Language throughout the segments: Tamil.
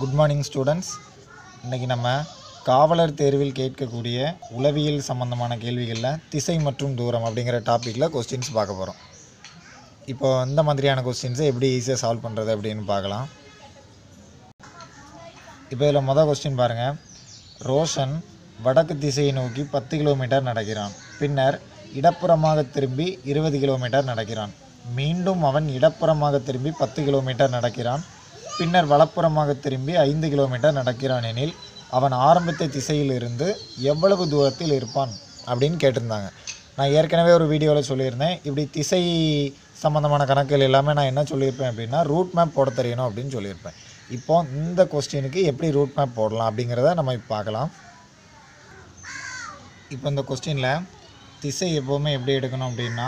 குட் மார்னிங் ஸ்டூடெண்ட்ஸ் இன்றைக்கி நம்ம காவலர் தேர்வில் கேட்கக்கூடிய உளவியல் சம்பந்தமான கேள்விகளில் திசை மற்றும் தூரம் அப்படிங்கிற டாப்பிக்கில் கொஸ்டின்ஸ் பார்க்க போகிறோம் இப்போ இந்த மாதிரியான கொஸ்டின்ஸை எப்படி ஈஸியாக சால்வ் பண்ணுறது அப்படின்னு பார்க்கலாம் இப்போ இதில் மொதல் கொஸ்டின் பாருங்கள் ரோஷன் வடக்கு திசையை நோக்கி பத்து கிலோமீட்டர் நடக்கிறான் பின்னர் இடப்புறமாக திரும்பி இருபது கிலோமீட்டர் நடக்கிறான் மீண்டும் அவன் இடப்புறமாக திரும்பி பத்து கிலோமீட்டர் நடக்கிறான் பின்னர் வலப்புறமாக திரும்பி ஐந்து கிலோமீட்டர் நடக்கிறான் எனில் அவன் ஆரம்பித்த திசையிலிருந்து எவ்வளவு தூரத்தில் இருப்பான் அப்படின்னு கேட்டிருந்தாங்க நான் ஏற்கனவே ஒரு வீடியோவில் சொல்லியிருந்தேன் இப்படி திசை சம்மந்தமான கணக்குகள் எல்லாமே நான் என்ன சொல்லியிருப்பேன் அப்படின்னா ரூட் மேப் போட தெரியணும் அப்படின்னு சொல்லியிருப்பேன் இப்போ இந்த கொஸ்டினுக்கு எப்படி ரூட் மேப் போடலாம் அப்படிங்கிறத நம்ம இப்போ பார்க்கலாம் இப்போ இந்த கொஸ்டினில் திசை எப்போவுமே எப்படி எடுக்கணும் அப்படின்னா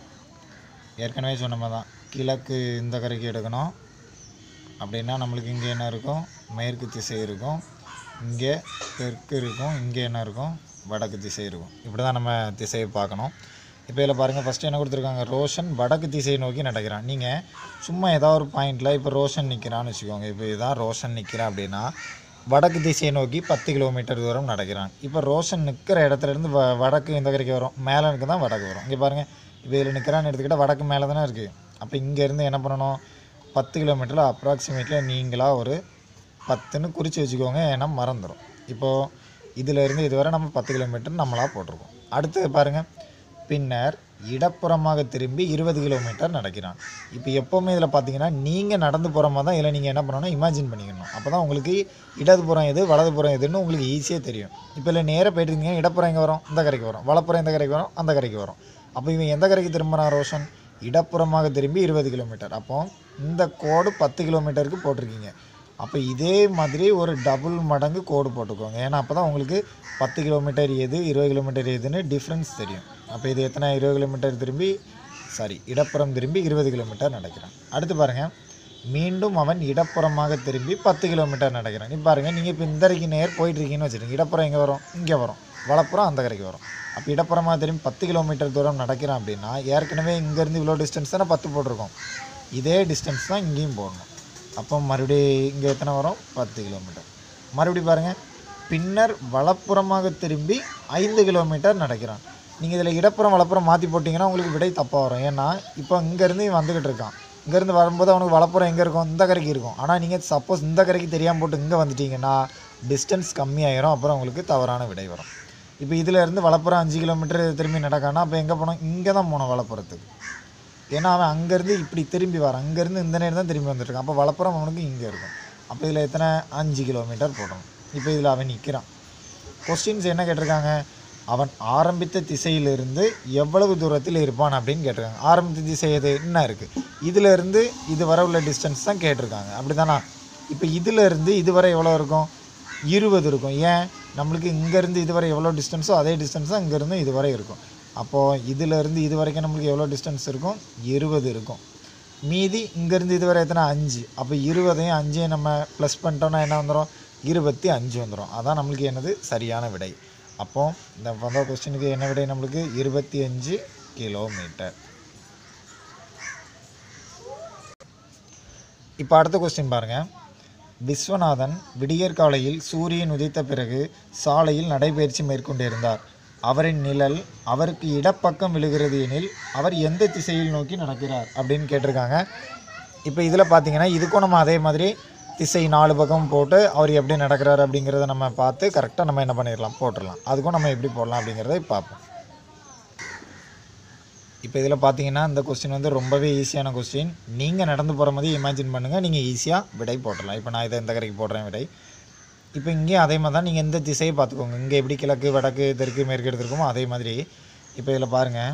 ஏற்கனவே சொன்ன மாதிரி தான் கிழக்கு இந்த கரைக்கு எடுக்கணும் அப்படின்னா நம்மளுக்கு இங்கே என்ன இருக்கும் மேற்கு திசை இருக்கும் இங்கே தெற்கு இருக்கும் இங்கே என்ன இருக்கும் வடக்கு திசை இருக்கும் இப்படி தான் நம்ம திசையை பார்க்கணும் இப்போ இதில் பாருங்கள் ஃபஸ்ட்டு என்ன கொடுத்துருக்காங்க ரோஷன் வடக்கு திசையை நோக்கி நடக்கிறான் நீங்கள் சும்மா ஏதாவது ஒரு பாயிண்டில் இப்போ ரோஷன் நிற்கிறான்னு வச்சுக்கோங்க இப்போ இதுதான் ரோஷன் நிற்கிறான் அப்படின்னா வடக்கு திசையை நோக்கி பத்து கிலோமீட்டர் தூரம் நடக்கிறான் இப்போ ரோஷன் நிற்கிற இடத்துலேருந்து வ வடக்கு இந்த கரைக்கு வரும் மேலே இருக்கு தான் வடக்கு வரும் இங்கே பாருங்கள் இப்போ இதில் நிற்கிறான்னு எடுத்துக்கிட்டால் வடக்கு மேலே தானே இருக்குது அப்போ இங்கேருந்து என்ன பண்ணணும் பத்து கிலோமீட்டரில் அப்ராக்சிமேட்லியாக நீங்களாக ஒரு பத்துன்னு குறித்து வச்சுக்கோங்க ஏன்னா மறந்துடும் இப்போது இதிலேருந்து இதுவரை நம்ம பத்து கிலோமீட்டர் நம்மளாக போட்டிருக்கோம் அடுத்தது பாருங்கள் பின்னர் இடப்புறமாக திரும்பி இருபது கிலோமீட்டர் நடக்கிறான் இப்போ எப்போவுமே இதில் பார்த்தீங்கன்னா நீங்கள் நடந்து போகிற மாதிரி தான் இதில் நீங்கள் என்ன பண்ணணும் இமேஜின் பண்ணிக்கணும் அப்போ தான் உங்களுக்கு இடதுபுறம் எது வலதுபுறம் எதுன்னு உங்களுக்கு ஈஸியாக தெரியும் இப்போ இல்லை நேராக போயிட்டு இருந்தீங்கன்னா இடப்புறம் எங்கே வரும் இந்த கரைக்கு வரும் வலப்புறம் இந்த கரைக்கு வரும் அந்த கரைக்கு வரும் அப்போ இவன் எந்த கரைக்கு திரும்புகிறான் ரோஷன் இடப்புறமாக திரும்பி இருபது கிலோமீட்டர் அப்போ இந்த கோடு பத்து கிலோமீட்டருக்கு போட்டிருக்கீங்க அப்போ இதே மாதிரி ஒரு டபுள் மடங்கு கோடு போட்டுக்கோங்க ஏன்னா அப்போ தான் உங்களுக்கு பத்து கிலோமீட்டர் எது இருபது கிலோமீட்டர் எதுன்னு டிஃப்ரென்ஸ் தெரியும் அப்போ இது எத்தனை இருபது கிலோமீட்டர் திரும்பி சாரி இடப்புறம் திரும்பி இருபது கிலோமீட்டர் நடக்கிறான் அடுத்து பாருங்கள் மீண்டும் அவன் இடப்புறமாக திரும்பி பத்து கிலோமீட்டர் நடக்கிறான் இப்போ பாருங்கள் நீங்கள் இப்போ இந்த கரைக்கு நேர் போயிட்டுருக்கீங்கன்னு வச்சுருங்க இடப்புறம் எங்கே வரும் இங்கே வரும் வலப்புறம் அந்த கரைக்கு வரும் அப்போ இடப்புறமாக திரும்பி பத்து கிலோமீட்டர் தூரம் நடக்கிறான் அப்படின்னா ஏற்கனவே இங்கேருந்து இவ்வளோ டிஸ்டன்ஸ் தானே பத்து போட்டிருக்கோம் இதே டிஸ்டன்ஸ் தான் இங்கேயும் போடணும் அப்போ மறுபடியும் இங்கே எத்தனை வரும் பத்து கிலோமீட்டர் மறுபடியும் பாருங்கள் பின்னர் வலப்புறமாக திரும்பி ஐந்து கிலோமீட்டர் நடக்கிறான் நீங்கள் இதில் இடப்புறம் வலப்புறம் மாற்றி போட்டிங்கன்னா உங்களுக்கு விடை தப்பாக வரும் ஏன்னா இப்போ இங்கேருந்து இவன் வந்துக்கிட்டு இருக்கான் இங்கேருந்து வரும்போது அவனுக்கு வலப்புறம் எங்கே இருக்கும் இந்த கரைக்கு இருக்கும் ஆனால் நீங்கள் சப்போஸ் இந்த கரைக்கு தெரியாமல் போட்டு இங்கே வந்துட்டீங்கன்னா டிஸ்டன்ஸ் கம்மியாயிரும் அப்புறம் உங்களுக்கு தவறான விடை வரும் இப்போ இதில் இருந்து வலப்புறம் அஞ்சு கிலோமீட்டர் திரும்பி நடக்கானா அப்போ எங்கே போனோம் இங்கே தான் போனோம் வலப்புறத்துக்கு ஏன்னா அவன் அங்கேருந்து இப்படி திரும்பி வரான் அங்கேருந்து இந்த நேரம் தான் திரும்பி வந்துட்டுருக்கான் அப்போ வலப்புறம் அவனுக்கு இங்கே இருக்கும் அப்போ இதில் எத்தனை அஞ்சு கிலோமீட்டர் போடணும் இப்போ இதில் அவன் நிற்கிறான் கொஸ்டின்ஸ் என்ன கேட்டிருக்காங்க அவன் ஆரம்பித்த திசையிலிருந்து எவ்வளவு தூரத்தில் இருப்பான் அப்படின்னு கேட்டிருக்காங்க ஆரம்பித்த திசை எது என்ன இருக்குது இதிலேருந்து இது வரை உள்ள டிஸ்டன்ஸ் தான் கேட்டிருக்காங்க அப்படி தானா இப்போ இதிலேருந்து இதுவரை எவ்வளோ இருக்கும் இருபது இருக்கும் ஏன் நம்மளுக்கு இங்கேருந்து இதுவரை எவ்வளோ டிஸ்டன்ஸோ அதே டிஸ்டன்ஸ் தான் இங்கேருந்து இதுவரை இருக்கும் அப்போது இதிலேருந்து இது வரைக்கும் நம்மளுக்கு எவ்வளோ டிஸ்டன்ஸ் இருக்கும் இருபது இருக்கும் மீதி இங்கேருந்து இதுவரை எத்தனை அஞ்சு அப்போ இருபதையும் அஞ்சையும் நம்ம ப்ளஸ் பண்ணிட்டோம்னா என்ன வந்துடும் இருபத்தி அஞ்சு வந்துடும் அதான் நம்மளுக்கு என்னது சரியான விடை அப்போ இந்த வந்த கொஸ்டினுக்கு என்ன விடை நம்மளுக்கு இருபத்தி அஞ்சு கிலோமீட்டர் இப்போ அடுத்த கொஸ்டின் பாருங்கள் விஸ்வநாதன் விடியற்காலையில் சூரியன் உதித்த பிறகு சாலையில் நடைபயிற்சி மேற்கொண்டிருந்தார் அவரின் நிழல் அவருக்கு இடப்பக்கம் விழுகிறது எனில் அவர் எந்த திசையில் நோக்கி நடக்கிறார் அப்படின்னு கேட்டிருக்காங்க இப்போ இதில் பார்த்தீங்கன்னா இதுக்கும் நம்ம அதே மாதிரி திசை நாலு பக்கம் போட்டு அவர் எப்படி நடக்கிறார் அப்படிங்கிறத நம்ம பார்த்து கரெக்டாக நம்ம என்ன பண்ணிடலாம் போட்டுடலாம் அதுக்கும் நம்ம எப்படி போடலாம் அப்படிங்கிறத பார்ப்போம் இப்போ இதில் பார்த்தீங்கன்னா இந்த கொஸ்டின் வந்து ரொம்பவே ஈஸியான கொஸ்டின் நீங்கள் நடந்து போகிற மாதிரி இமேஜின் பண்ணுங்கள் நீங்கள் ஈஸியாக விடை போட்டுடலாம் இப்போ நான் இதை இந்த கரைக்கு போடுறேன் விடை இப்போ இங்கேயும் அதே மாதிரி தான் நீங்கள் எந்த திசையை பார்த்துக்கோங்க இங்கே எப்படி கிழக்கு வடக்கு தெற்கு மேற்கு எடுத்துருக்கோமோ அதே மாதிரி இப்போ இதில் பாருங்கள்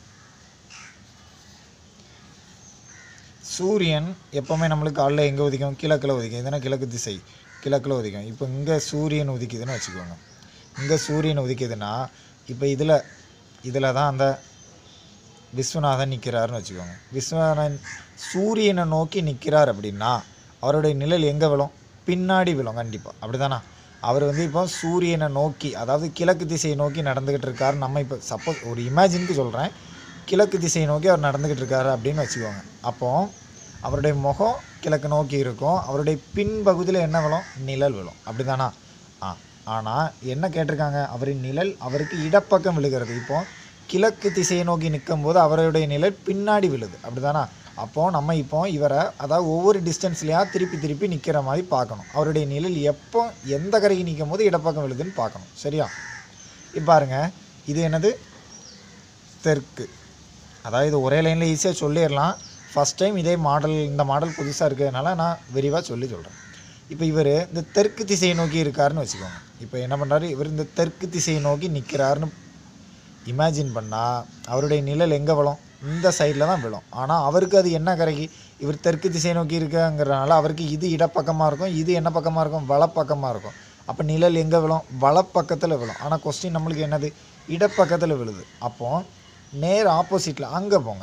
சூரியன் எப்போவுமே நம்மளுக்கு காலைல எங்கே உதிக்கும் கிழக்கில் உதிக்கும் இதுனா கிழக்கு திசை கிழக்கில் உதிக்கும் இப்போ இங்கே சூரியன் உதிக்குதுன்னு வச்சுக்கோங்க இங்கே சூரியன் உதிக்குதுன்னா இப்போ இதில் இதில் தான் அந்த விஸ்வநாதன் நிற்கிறாருன்னு வச்சுக்கோங்க விஸ்வநாதன் சூரியனை நோக்கி நிற்கிறார் அப்படின்னா அவருடைய நிழல் எங்கே விழும் பின்னாடி விழும் கண்டிப்பாக அப்படி தானே அவர் வந்து இப்போ சூரியனை நோக்கி அதாவது கிழக்கு திசையை நோக்கி நடந்துக்கிட்டு இருக்காரு நம்ம இப்போ சப்போஸ் ஒரு இமேஜினுக்கு சொல்கிறேன் கிழக்கு திசையை நோக்கி அவர் நடந்துக்கிட்டு இருக்காரு அப்படின்னு வச்சுக்கோங்க அப்போது அவருடைய முகம் கிழக்கு நோக்கி இருக்கும் அவருடைய பின்பகுதியில் என்ன விழும் நிழல் விழும் அப்படிதானா ஆ ஆனால் என்ன கேட்டிருக்காங்க அவரின் நிழல் அவருக்கு இடப்பக்கம் விழுகிறது இப்போ கிழக்கு திசையை நோக்கி நிற்கும் போது அவருடைய நிழல் பின்னாடி விழுது அப்படிதானா அப்போது நம்ம இப்போ இவரை அதாவது ஒவ்வொரு டிஸ்டன்ஸ்லையா திருப்பி திருப்பி நிற்கிற மாதிரி பார்க்கணும் அவருடைய நிழல் எப்போ எந்த கரைக்கு நிற்கும் போது இடப்பக்கம் விழுதுன்னு பார்க்கணும் சரியா இப்போ பாருங்க இது என்னது தெற்கு அதாவது இது ஒரே லைனில் ஈஸியாக சொல்லிடலாம் ஃபஸ்ட் டைம் இதே மாடல் இந்த மாடல் புதுசாக இருக்கிறதுனால நான் விரிவாக சொல்லி சொல்கிறேன் இப்போ இவர் இந்த தெற்கு திசையை நோக்கி இருக்காருன்னு வச்சுக்கோங்க இப்போ என்ன பண்ணுறாரு இவர் இந்த தெற்கு திசையை நோக்கி நிற்கிறாருன்னு இமேஜின் பண்ணால் அவருடைய நிழல் எங்கே விழும் இந்த சைடில் தான் விழும் ஆனால் அவருக்கு அது என்ன கரைக்கு இவர் தெற்கு திசையை நோக்கி இருக்காங்கிறனால அவருக்கு இது இடப்பக்கமாக இருக்கும் இது என்ன பக்கமாக இருக்கும் வலப்பக்கமாக இருக்கும் அப்போ நிழல் எங்கே விழும் வலப்பக்கத்தில் விழும் ஆனால் கொஸ்டின் நம்மளுக்கு என்னது இடப்பக்கத்தில் விழுது அப்போது நேர் ஆப்போசிட்டில் அங்கே போங்க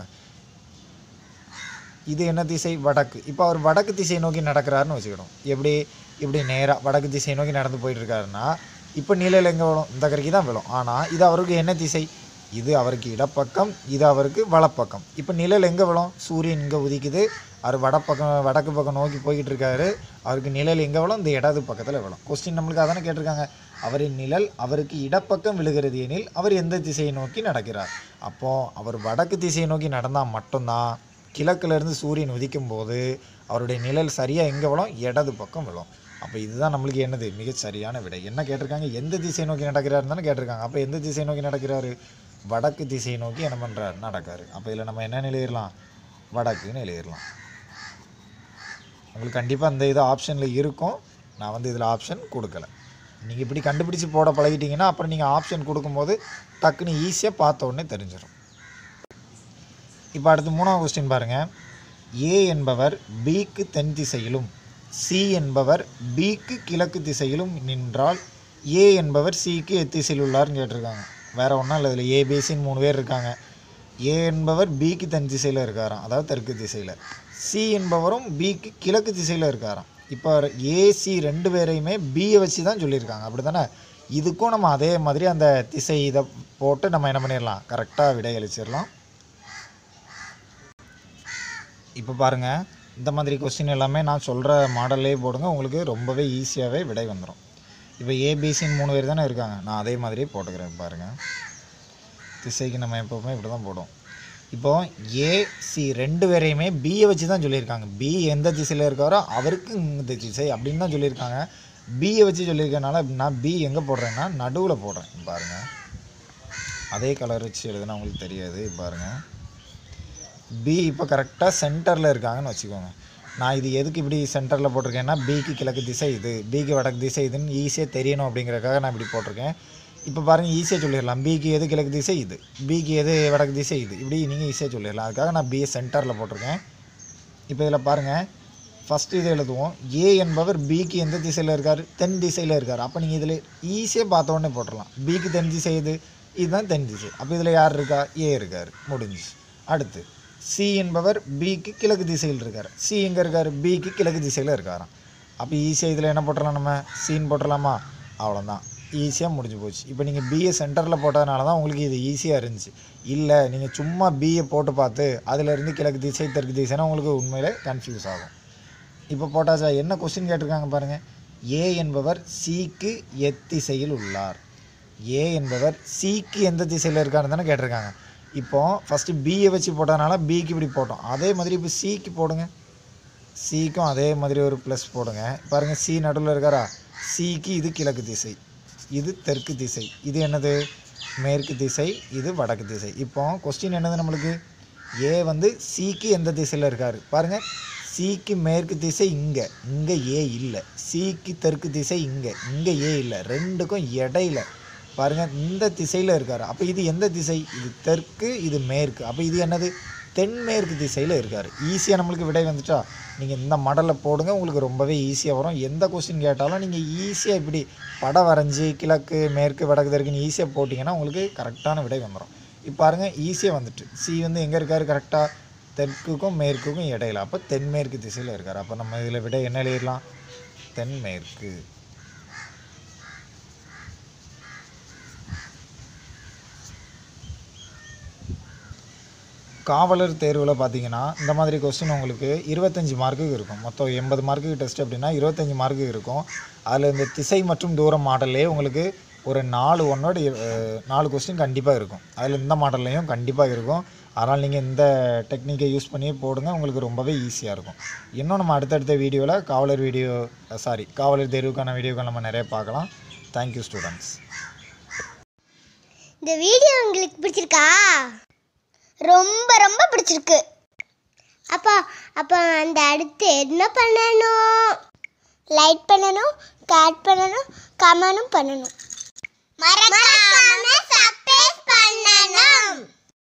இது என்ன திசை வடக்கு இப்போ அவர் வடக்கு திசை நோக்கி நடக்கிறாருன்னு வச்சுக்கணும் எப்படி இப்படி நேராக வடக்கு திசை நோக்கி நடந்து போயிட்டு இருக்காருன்னா இப்போ நிழல் எங்கே விழும் இந்த கரைக்கு தான் விழும் ஆனால் இது அவருக்கு என்ன திசை இது அவருக்கு இடப்பக்கம் இது அவருக்கு வலப்பக்கம் இப்போ நிழல் எங்கே விழும் சூரியன் இங்கே உதிக்குது அவர் வடப்பக்கம் வடக்கு பக்கம் நோக்கி போய்கிட்டு இருக்காரு அவருக்கு நிழல் எங்கே விழும் இந்த இடது பக்கத்தில் விழும் கொஸ்டின் நம்மளுக்கு அதானே கேட்டிருக்காங்க அவரின் நிழல் அவருக்கு இடப்பக்கம் விழுகிறது எனில் அவர் எந்த திசையை நோக்கி நடக்கிறார் அப்போது அவர் வடக்கு திசையை நோக்கி நடந்தால் மட்டும்தான் கிழக்குலேருந்து சூரியன் உதிக்கும் போது அவருடைய நிழல் சரியாக எங்கே விழும் இடது பக்கம் விழும் அப்போ இதுதான் நம்மளுக்கு என்னது மிகச் சரியான விடை என்ன கேட்டிருக்காங்க எந்த திசையை நோக்கி நடக்கிறாருன்னு தானே கேட்டிருக்காங்க அப்போ எந்த திசையை நோக்கி நடக்கிறாரு வடக்கு திசையை நோக்கி என்ன பண்ணுறாரு நடக்காரு அப்போ இதில் நம்ம என்ன எழுதிடலாம் வடக்குன்னு எழுதிடலாம் உங்களுக்கு கண்டிப்பாக அந்த இது ஆப்ஷனில் இருக்கும் நான் வந்து இதில் ஆப்ஷன் கொடுக்கல நீங்கள் இப்படி கண்டுபிடிச்சு போட பழகிட்டீங்கன்னா அப்புறம் நீங்கள் ஆப்ஷன் கொடுக்கும்போது டக்குன்னு ஈஸியாக பார்த்த உடனே தெரிஞ்சிடும் இப்போ அடுத்து மூணாவது கொஸ்டின் பாருங்கள் ஏ என்பவர் பிக்கு தென் திசையிலும் சி என்பவர் பிக்கு கிழக்கு திசையிலும் நின்றால் ஏ என்பவர் சிக்கு எத்திசையில் உள்ளார்னு கேட்டிருக்காங்க வேற ஒன்றும் இல்லை இதில் ஏபிசின்னு மூணு பேர் இருக்காங்க ஏ என்பவர் பிக்கு தென் திசையில் இருக்காராம் அதாவது தெற்கு திசையில் சி என்பவரும் பிக்கு கிழக்கு திசையில் இருக்காராம் இப்போ ஏசி ரெண்டு பேரையுமே பியை வச்சு தான் சொல்லியிருக்காங்க அப்படி தானே இதுக்கும் நம்ம அதே மாதிரி அந்த திசை இதை போட்டு நம்ம என்ன பண்ணிடலாம் கரெக்டாக விடையளிச்சிடலாம் இப்போ பாருங்கள் இந்த மாதிரி கொஸ்டின் எல்லாமே நான் சொல்கிற மாடல்லே போடுங்க உங்களுக்கு ரொம்பவே ஈஸியாகவே விடை வந்துடும் இப்போ ஏபிசின்னு மூணு பேர் தானே இருக்காங்க நான் அதே மாதிரியே போட்டுக்கிறேன் பாருங்கள் திசைக்கு நம்ம எப்போவுமே இப்படி தான் போடுவோம் இப்போது ஏசி ரெண்டு பேரையுமே பியை வச்சு தான் சொல்லியிருக்காங்க பி எந்த திசையில் இருக்காரோ அவருக்கு இந்த திசை அப்படின்னு தான் சொல்லியிருக்காங்க பியை வச்சு சொல்லியிருக்கனால நான் பி எங்கே போடுறேன்னா நடுவில் போடுறேன் பாருங்கள் அதே கலர் வச்சு எழுதுனா உங்களுக்கு தெரியாது பாருங்கள் பி இப்போ கரெக்டாக சென்டரில் இருக்காங்கன்னு வச்சுக்கோங்க நான் இது எதுக்கு இப்படி சென்டரில் போட்டிருக்கேன்னா பிக்கு கிழக்கு திசை இது பிக்கு வடக்கு திசை இதுன்னு ஈஸியாக தெரியணும் அப்படிங்கிறக்காக நான் இப்படி போட்டிருக்கேன் இப்போ பாருங்கள் ஈஸியாக சொல்லிடலாம் பிக்கு எது கிழக்கு திசை இது பிக்கு எது வடக்கு திசை இது இப்படி நீங்கள் ஈஸியாக சொல்லிடலாம் அதுக்காக நான் பிஏ சென்டரில் போட்டிருக்கேன் இப்போ இதில் பாருங்கள் ஃபஸ்ட்டு இது எழுதுவோம் ஏ என்பவர் பிக்கு எந்த திசையில் இருக்கார் தென் திசையில் இருக்கார் அப்போ நீங்கள் இதில் ஈஸியாக பார்த்த உடனே போட்டுடலாம் பிக்கு தென் திசை இது இதுதான் தென் திசை அப்போ இதில் யார் இருக்கா ஏ இருக்கார் முடிஞ்சுச்சு அடுத்து சி என்பவர் பிக்கு கிழக்கு திசையில் இருக்கார் சி எங்கே இருக்கார் பிக்கு கிழக்கு திசையில் இருக்காராம் அப்போ ஈஸியாக இதில் என்ன போட்டுடலாம் நம்ம சீன் போட்டுடலாமா அவ்வளோதான் ஈஸியாக முடிஞ்சு போச்சு இப்போ நீங்கள் பிஏ சென்டரில் போட்டதுனால தான் உங்களுக்கு இது ஈஸியாக இருந்துச்சு இல்லை நீங்கள் சும்மா பிஏ போட்டு பார்த்து அதிலேருந்து கிழக்கு திசை தெற்கு திசைனா உங்களுக்கு உண்மையிலே கன்ஃபியூஸ் ஆகும் இப்போ போட்டாச்சா என்ன கொஸ்டின் கேட்டிருக்காங்க பாருங்கள் ஏ என்பவர் சிக்கு எத்திசையில் உள்ளார் ஏ என்பவர் சிக்கு எந்த திசையில் இருக்காருன்னு தானே கேட்டிருக்காங்க இப்போ ஃபஸ்ட்டு பியை வச்சு போட்டதுனால பிக்கு இப்படி போட்டோம் அதே மாதிரி இப்போ சிக்கு போடுங்க சிக்கும் அதே மாதிரி ஒரு ப்ளஸ் போடுங்க பாருங்கள் சி நடுவில் இருக்காரா சிக்கு இது கிழக்கு திசை இது தெற்கு திசை இது என்னது மேற்கு திசை இது வடக்கு திசை இப்போ கொஸ்டின் என்னது நம்மளுக்கு ஏ வந்து சிக்கு எந்த திசையில் இருக்கார் பாருங்கள் சிக்கு மேற்கு திசை இங்கே இங்கே ஏ இல்லை சிக்கு தெற்கு திசை இங்கே இங்கே ஏ இல்லை ரெண்டுக்கும் இடையில பாருங்கள் இந்த திசையில் இருக்கார் அப்போ இது எந்த திசை இது தெற்கு இது மேற்கு அப்போ இது என்னது தென்மேற்கு திசையில் இருக்கார் ஈஸியாக நம்மளுக்கு விடை வந்துட்டா நீங்கள் இந்த மாடலில் போடுங்க உங்களுக்கு ரொம்பவே ஈஸியாக வரும் எந்த கொஸ்டின் கேட்டாலும் நீங்கள் ஈஸியாக இப்படி படம் வரைஞ்சி கிழக்கு மேற்கு வடக்கு தெற்குன்னு ஈஸியாக போட்டிங்கன்னா உங்களுக்கு கரெக்டான விடை வந்துடும் இப்போ பாருங்கள் ஈஸியாக வந்துட்டு சி வந்து எங்கே இருக்கார் கரெக்டாக தெற்குக்கும் மேற்குக்கும் இடையில அப்போ தென்மேற்கு திசையில் இருக்கார் அப்போ நம்ம இதில் விட என்ன எழுதிடலாம் தென்மேற்கு காவலர் தேர்வில் பார்த்தீங்கன்னா இந்த மாதிரி கொஸ்டின் உங்களுக்கு இருபத்தஞ்சி மார்க்குக்கு இருக்கும் மொத்தம் எண்பது மார்க்குக்கு டெஸ்ட் அப்படின்னா இருபத்தஞ்சி மார்க்கு இருக்கும் அதில் இந்த திசை மற்றும் தூரம் மாடல்லே உங்களுக்கு ஒரு நாலு ஒன்னோட அஹ், நாலு கொஸ்டின் கண்டிப்பாக இருக்கும் அதில் இந்த மாடல்லையும் கண்டிப்பாக இருக்கும் அதனால் நீங்கள் இந்த டெக்னிக்கை யூஸ் பண்ணி போடுங்க உங்களுக்கு ரொம்பவே ஈஸியாக இருக்கும் இன்னும் நம்ம அடுத்தடுத்த வீடியோவில் காவலர் வீடியோ சாரி காவலர் தேர்வுக்கான வீடியோக்கள் நம்ம நிறைய பார்க்கலாம் தேங்க்யூ ஸ்டூடெண்ட்ஸ் இந்த வீடியோ உங்களுக்கு பிடிச்சிருக்கா ரொம்ப ரொம்ப பிடிச்சிருக்கு அப்போ அப்போ அந்த அடுத்து என்ன பண்ணணும் லைக் பண்ணணும் கட் பண்ணணும் கமெண்டும் பண்ணணும் மறக்காம சப்ஸ்கிரைப் பண்ணணும்